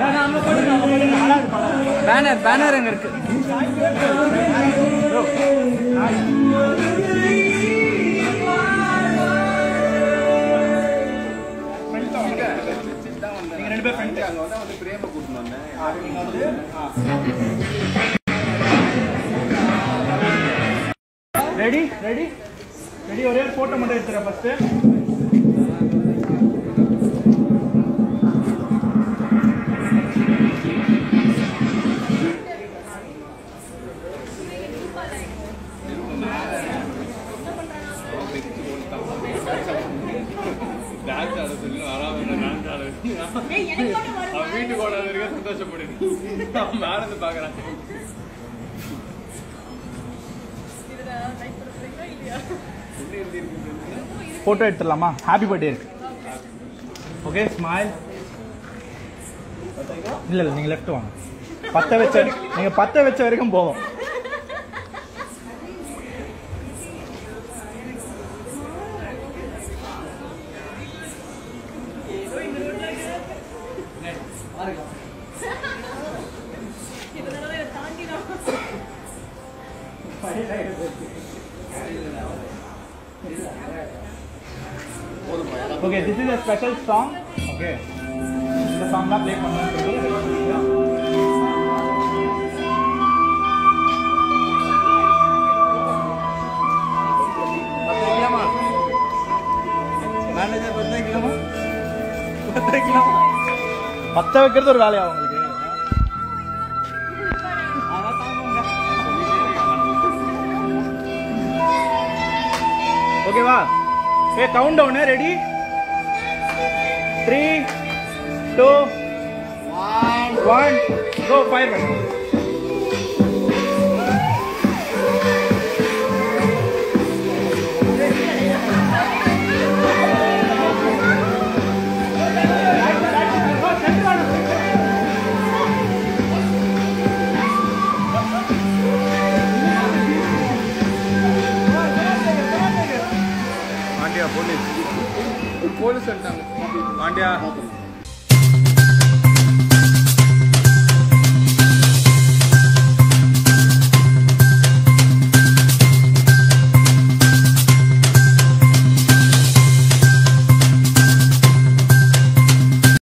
banner banner எங்க இருக்கு நீங்க ரெண்டு பேரும் ஃப்ரெண்ட் அங்க வந்து வந்து பிரேம கூட்டிட்டு வந்தேன் நீங்க வந்து ரெடி ரெடி ரெடி ஒரே ஒரு போட்டோ மட்டும் எடுத்துறேன் ஃபர்ஸ்ட் டான்ஸ் ஆட சொல்லி வராம டான்ஸ் ஆட அவன் வீட்டுக்கு ஓடாத வரைக்கும் சந்தோஷப்படுது அவன் மேல இருந்து பாக்குறான் போட்டோ எடுத்துடலாமா ஹாப்பி பர்த்டே இருக்கு ஓகே ஸ்மைல் இல்ல இல்ல நீங்க லெஃப்ட் வாங்க பத்த வச்ச நீங்க பத்த வச்ச வரைக்கும் போதும் okay this is a special song okay இந்த சாங்லாம் ப்ளே பண்ணுவோம் மேனேஜர் பத்து வைக்கலாமா பத்து வைக்கலாமா பத்த வைக்கிறது ஒரு வேலையா உங்களுக்கு அதான் தாங்குங்க ஓகேவா a countdown ready three two one go fire பண்ணு